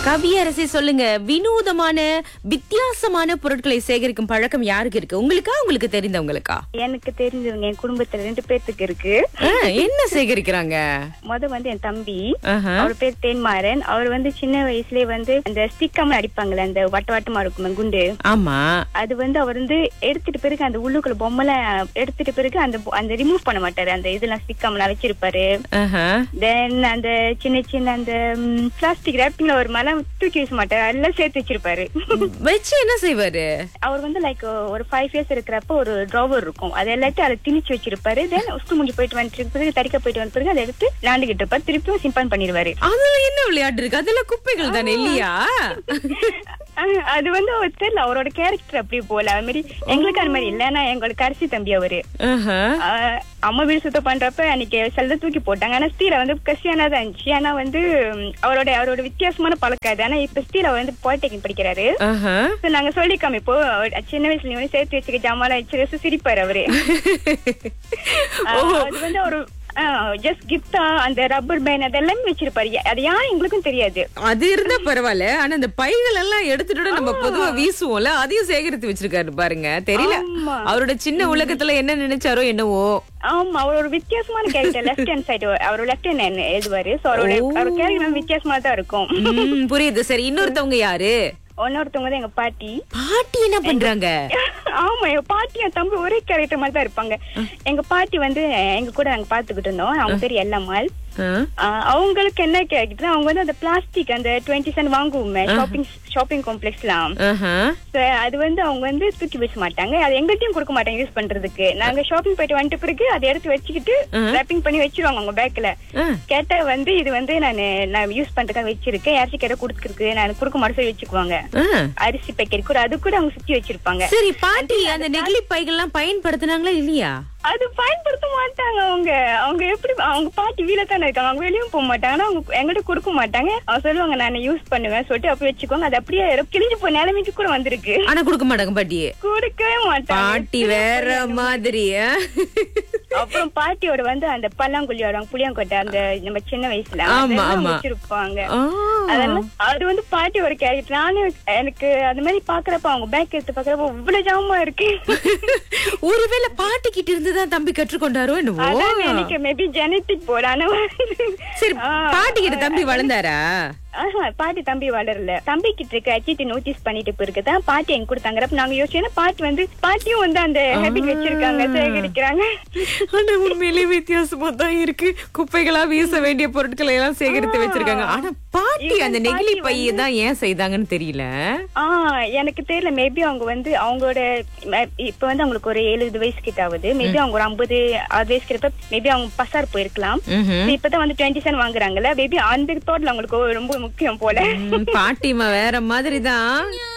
கவியரசி சொல்லுங்க வினோதமான வித்தியாசமான பொருட்களை சேகரிக்கும் பழக்கம் யாருக்கு இருக்கு உங்களுக்கா உங்களுக்கு தெரிந்தவங்களுக்கா எனக்கு தெரிஞ்சவங்க என் குடும்பத்துல ரெண்டு பேர்த்துக்கு இருக்கு ஆ, என்ன சேகரிக்கிறாங்க முத வந்து என் தம்பி ஆஹா. அவர் பேர் தேன்மாறன் அவர் வந்து சின்ன வயசுலயே வந்து அந்த ஸ்டிக்காம அடிப்பாங்கல்ல அந்த வட்ட வட்டமா இருக்கும் குண்டு ஆமா அது வந்து அவர் வந்து எடுத்துட்டு பிறகு அந்த உள்ளுக்குள்ள பொம்மைல எடுத்துட்டு பிறகு அந்த பொ- அந்த ரிமூவ் பண்ண மாட்டாரு அந்த இதெல்லாம் ஸ்டிக்காமல வச்சிருப்பாரு ஆஹா. தென் அந்த சின்ன சின்ன அந்த பிளாஸ்டிக் ரேப்பிங்ல ஒரு மேல தூக்கி வீச மாட்டாரு எல்லாம் சேர்த்து வச்சிருப்பாரு வச்சு என்ன செய்வாரு அவர் வந்து லைக் ஒரு ஃபைவ் இயர்ஸ் இருக்கிறப்ப ஒரு ட்ராவர் இருக்கும் அது எல்லாத்தையும் அதை திணிச்சு வச்சிருப்பாரு தென் ஸ்கூல் முடிஞ்சு போயிட்டு வந்துட்டு பிறகு தடிக்க போயிட்டு வந்த பிறகு அதை எடுத்து விளாண்டுகிட்டு இருப்பாரு திருப்பியும் சிம்பன் பண்ணிடுவாரு அதுல என்ன விளையாட்டு இருக்கு அதெல்லாம் குப்பைகள் தானே இல்லையா அஹ் அது வந்து அவர் தெரியல அவரோட கேரக்டர் அப்படி போல அது மாதிரி எங்களுக்கு அது மாதிரி இல்ல ஆனா எங்களோட கடைசி தம்பி அவரு ஆஹா. அஹ் அம்மா வீடு சுத்தம் பண்றப்ப அன்னைக்கு செல்ல தூக்கி போட்டாங்க ஆனா ஸ்டீல வந்து கசியானா தான் இருந்துச்சு ஆனா வந்து உம், அவரோட அவரோட வித்தியாசமான பழக்கம் அது ஆனா இப்ப ஸ்டீல அவர் வந்து பாலிடெக்னிக் படிக்கிறாரு ஆஹா. So, நாங்க சொல்லிக்காம இப்போ அவர் சின்ன வயசுல வந்து சேர்த்து வச்சுக்க ஜாமான் வச்சு சிரிப்பாரு அவரு அஹ் அது வந்து அவரு ஜஸ்ட் கிஃப்டா அந்த ரப்பர் பேண்ட் அதெல்லாமே வச்சிருப்பாரு அது யாரும் எங்களுக்கும் தெரியாது அது இருந்தா பரவாயில்ல ஆனா அந்த பைகள் எல்லாம் எடுத்துட்டு நம்ம பொதுவா வீசுவோம்ல அதையும் சேகரித்து வச்சிருக்காரு பாருங்க தெரியல ஆமா. அவரோட சின்ன உலகத்துல என்ன நினைச்சாரோ என்னவோ ஆமா அவர் ஒரு வித்தியாசமான கேரக்டர் லெஃப்ட் ஹேண்ட் சைடு அவர் லெஃப்ட் ஹேண்ட் எழுதுவாரு சோ அவரோட ஓ. அவர் கேரக்டர் வித்தியாசமா தான் இருக்கும் ம், புரியுது சரி இன்னொருத்தவங்க யாரு இன்னொருத்தவங்க தான் எங்க பாட்டி பாட்டி என்ன பண்றாங்க ஆமா எங்க பாட்டி என் தம்பி ஒரே கேரக்டர் மாதிரி தான் இருப்பாங்க எங்க பாட்டி வந்து எங்க கூட நாங்க பாத்துக்கிட்டு இருந்தோம் அவங்க பேர் எல்லாமால் ஆ? ஆஹ் அவங்களுக்கு என்ன கேரக்டர் அவங்க வந்து அந்த பிளாஸ்டிக் அந்த டுவெண்ட்டி சென்ட் வாங்குவோமே ஷாப்பிங் ஷாப்பிங் காம்ப்ளெக்ஸ்லாம் ஆஹா. So, அது வந்து அவங்க வந்து தூக்கி வீச மாட்டாங்க அது எங்கள்கிட்டயும் கொடுக்க மாட்டாங்க யூஸ் பண்றதுக்கு நாங்க ஷாப்பிங் போயிட்டு வந்துட்ட பிறகு அதை எடுத்து வச்சுக்கிட்டு ரேப்பிங் பண்ணி வச்சிருவாங்க அவங்க பேக்ல ஆ. கேட்டா வந்து இது வந்து நான் நான் யூஸ் பண்றதுக்காக வச்சிருக்கேன் யாராச்சும் கேட்ட கொடுத்துருக்கு நான் கொடுக்க மாட்டேன் சொல்லி வச்சுக்குவாங்க ஆ. அரிசி பேக்கெட் கூட அது கூட அவங்க சுத்தி வச்சிருப்பாங்க சரி பாட்டி அந்த நெகிழி பைகள்லாம் பயன்படுத்தினாங்களா இல்லையா அது பயன்படுத்த மாட்டாங்க அவங்க அவங்க எப்படி அவங்க பாட்டி வீல தானே இருக்காங்க அவங்க வெளியும் போக மாட்டாங்க ஆனா அவங்க எங்கிட்ட கொடுக்க மாட்டாங்க அவங்க சொல்லுவாங்க நான் யூஸ் பண்ணுவேன் சொல்லிட்டு அப்படி வச்சுக்கோங்க அது அப்படியே கிழிஞ்சு போய் நிலைமைக்கு கூட வந்திருக்கு ஆனா கொடுக்க மாட்டாங்க பாட்டியே கொடுக்கவே மாட்டாங்க பாட்டி வேற மாதிரி ஆ? அப்புறம் பாட்டியோட வந்து அந்த பல்லாங்குழி ஆடுவாங்க புளியாங்கொட்டை அந்த நம்ம சின்ன வயசுல ஆமா, அதெல்லாம் ஆமா. வச்சிருப்பாங்க ஆ. அதெல்லாம் அது வந்து பாட்டியோட கேரக்டர் நானும் எனக்கு அந்த மாதிரி பாக்குறப்ப அவங்க பேக் எடுத்து பாக்குறப்ப இவ்வளவு ஜாமா இருக்கு ஒருவேளை பாட்டி கிட்ட இருந்துதான் தம்பி கற்றுக்கொண்டாரோ என்னவோ அதான் எனக்கு மேபி ஜெனட்டிக் போல ஆனா வந்து- சரி ஆ, பாட்டி கிட்ட தம்பி வளர்ந்தாரா ஆஹா, பாட்டி தம்பி வளரல தம்பி கிட்ட இருக்க அச்சிட்டு நோட்டீஸ் பண்ணிட்டு பிறகுதான் பாட்டி எங்க கூட தங்குறப்ப நாங்க யோசிச்சோம் பாட்டி வந்து பாட்டியும் வந்து அந்த ஹேபிட் வச்சிருக்காங்க சேகரிக்கிறாங்க ஆனா உண்மையிலே வித்தியாசமா தான் இருக்கு குப்பைகளா வீச வேண்டிய பொருட்களை எல்லாம் சேகரித்து வச்சிருக்காங்க ஆனா பாட்டி அந்த நெகிழி பையை தான் ஏன் செய்தாங்கன்னு தெரியல ஆ எனக்கு தெரியல மேபி அவங்க வந்து அவங்களோட ம- இப்ப வந்து அவங்களுக்கு ஒரு எழுபது வயசு கிட்ட ஆகுது மேபி அவங்க ஒரு ஐம்பது அறுபது வயசு கிட்ட மேபி அவங்க பசார் போயிருக்கலாம் ம்ஹும். இப்பதான் வந்து டுவெண்ட்டி செவன் வாங்குறாங்கல்ல மேபி அந்த தோட்டல அவங்களுக்கு ரொம்ப முக்கியம் போல ம், பாட்டிமா வேற மாதிரிதான்